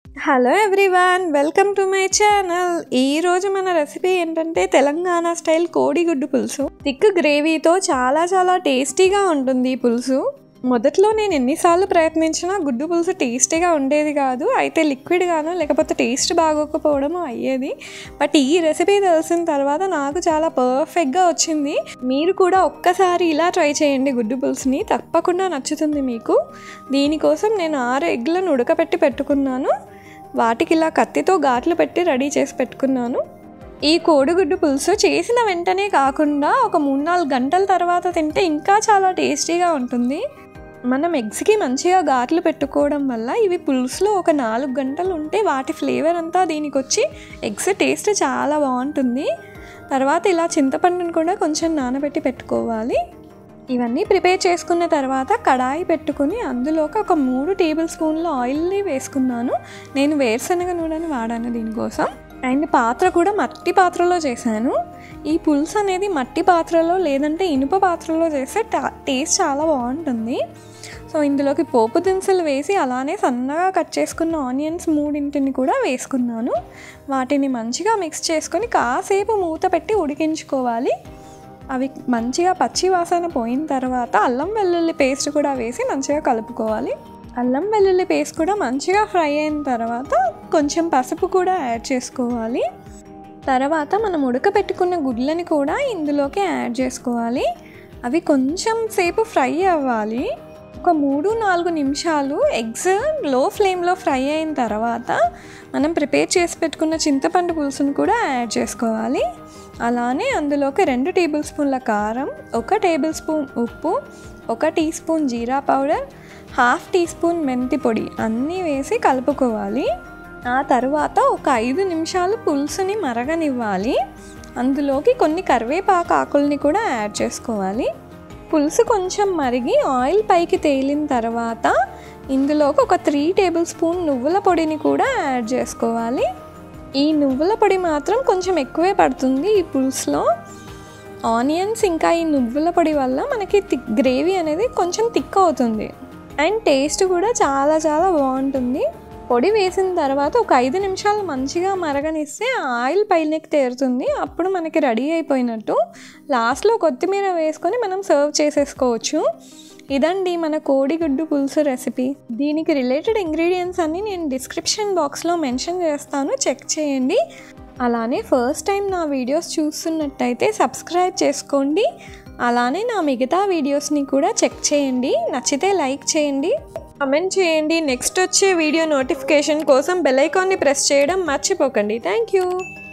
hello everyone welcome to my channel ఈ రోజు మన రెసిపీ ఏంటంటే తెలంగాణ స్టైల్ కోడిగుడ్డు పులుసు థిక్ గ్రేవీతో చాలా చాలా టేస్టీగా ఉంటుంది ఈ పులుసు మొదట్లో నేను ఎన్నిసార్లు ప్రయత్నించినా గుడ్డు పులుసు టేస్టీగా ఉండేది కాదు అయితే లిక్విడ్ గాను లేకపోతే టేస్ట్ బాగోకపోవడం అయ్యేది బట్ ఈ రెసిపీ తెలిసిన తర్వాత నాకు చాలా పర్ఫెక్ట్గా వచ్చింది మీరు కూడా ఒక్కసారి ఇలా ట్రై చేయండి గుడ్డు పులుసుని తప్పకుండా నచ్చుతుంది మీకు దీనికోసం నేను ఆరు ఎగ్లను ఉడకపెట్టి పెట్టుకున్నాను వాటికి ఇలా కత్తితో ఘాట్లు పెట్టి రెడీ చేసి పెట్టుకున్నాను ఈ కోడిగుడ్డు పులుసు చేసిన వెంటనే కాకుండా ఒక మూడు నాలుగు గంటల తర్వాత తింటే ఇంకా చాలా టేస్టీగా ఉంటుంది మనం ఎగ్స్కి మంచిగా ఘాట్లు పెట్టుకోవడం వల్ల ఇవి పులుసులో ఒక నాలుగు గంటలు ఉంటే వాటి ఫ్లేవర్ అంతా దీనికి వచ్చి ఎగ్స్ టేస్ట్ చాలా బాగుంటుంది తర్వాత ఇలా చింతపండును కూడా కొంచెం నానబెట్టి పెట్టుకోవాలి ఇవన్నీ ప్రిపేర్ చేసుకున్న తర్వాత కడాయి పెట్టుకుని అందులోకి ఒక మూడు టేబుల్ స్పూన్ల ఆయిల్ని వేసుకున్నాను నేను వేరుశనగ నూనెని వాడాను దీనికోసం అండ్ పాత్ర కూడా మట్టి పాత్రలో చేశాను ఈ పులుసు అనేది మట్టి పాత్రలో లేదంటే ఇనుప పాత్రలో చేస్తే టేస్ట్ చాలా బాగుంటుంది సో ఇందులోకి పోపు దినుసులు వేసి అలానే సన్నగా కట్ చేసుకున్న ఆనియన్స్ మూడింటిని కూడా వేసుకున్నాను వాటిని మంచిగా మిక్స్ చేసుకొని కాసేపు మూత పెట్టి ఉడికించుకోవాలి అవి మంచిగా పచ్చి వాసన పోయిన తర్వాత అల్లం వెల్లుల్లి పేస్ట్ కూడా వేసి మంచిగా కలుపుకోవాలి అల్లం వెల్లుల్లి పేస్ట్ కూడా మంచిగా ఫ్రై అయిన తర్వాత కొంచెం పసుపు కూడా యాడ్ చేసుకోవాలి తర్వాత మనం ఉడకబెట్టుకున్న గుడ్లని కూడా ఇందులోకి యాడ్ చేసుకోవాలి అవి కొంచెం సేపు ఫ్రై అవ్వాలి ఒక మూడు నాలుగు నిమిషాలు ఎగ్స్ లో ఫ్లేమ్లో ఫ్రై అయిన తర్వాత మనం ప్రిపేర్ చేసి పెట్టుకున్న చింతపండు పులుసును కూడా యాడ్ చేసుకోవాలి అలానే అందులోకి రెండు టేబుల్ స్పూన్ల కారం ఒక టేబుల్ స్పూన్ ఉప్పు ఒక టీ స్పూన్ జీరా పౌడర్ హాఫ్ టీ స్పూన్ మెంతి పొడి అన్నీ వేసి కలుపుకోవాలి ఆ తర్వాత ఒక ఐదు నిమిషాలు పులుసుని మరగనివ్వాలి అందులోకి కొన్ని కరివేపాకు ఆకుల్ని కూడా యాడ్ చేసుకోవాలి పులుసు కొంచెం మరిగి ఆయిల్ పైకి తేలిన తర్వాత ఇందులోకి ఒక త్రీ టేబుల్ స్పూన్ నువ్వుల పొడిని కూడా యాడ్ చేసుకోవాలి ఈ నువ్వుల పొడి మాత్రం కొంచెం ఎక్కువే పడుతుంది ఈ పులుసులో ఆనియన్స్ ఇంకా ఈ నువ్వుల పొడి వల్ల మనకి థిక్ గ్రేవీ అనేది కొంచెం థిక్ అవుతుంది అండ్ టేస్ట్ కూడా చాలా చాలా బాగుంటుంది పొడి వేసిన తర్వాత ఒక ఐదు నిమిషాలు మంచిగా మరగనిస్తే ఆయిల్ పైనకి తేరుతుంది అప్పుడు మనకి రెడీ అయిపోయినట్టు లాస్ట్లో కొత్తిమీర వేసుకొని మనం సర్వ్ చేసేసుకోవచ్చు ఇదండి మన కోడిగుడ్డు పులుసు రెసిపీ దీనికి రిలేటెడ్ ఇంగ్రీడియంట్స్ అన్నీ నేను డిస్క్రిప్షన్ బాక్స్లో మెన్షన్ చేస్తాను చెక్ చేయండి అలానే ఫస్ట్ టైం నా వీడియోస్ చూస్తున్నట్టయితే సబ్స్క్రైబ్ చేసుకోండి అలానే నా మిగతా వీడియోస్ని కూడా చెక్ చేయండి నచ్చితే లైక్ చేయండి కమెంట్ చేయండి నెక్స్ట్ వచ్చే వీడియో నోటిఫికేషన్ కోసం బెల్ ఐకాన్ని ప్రెస్ చేయడం మర్చిపోకండి థ్యాంక్ యూ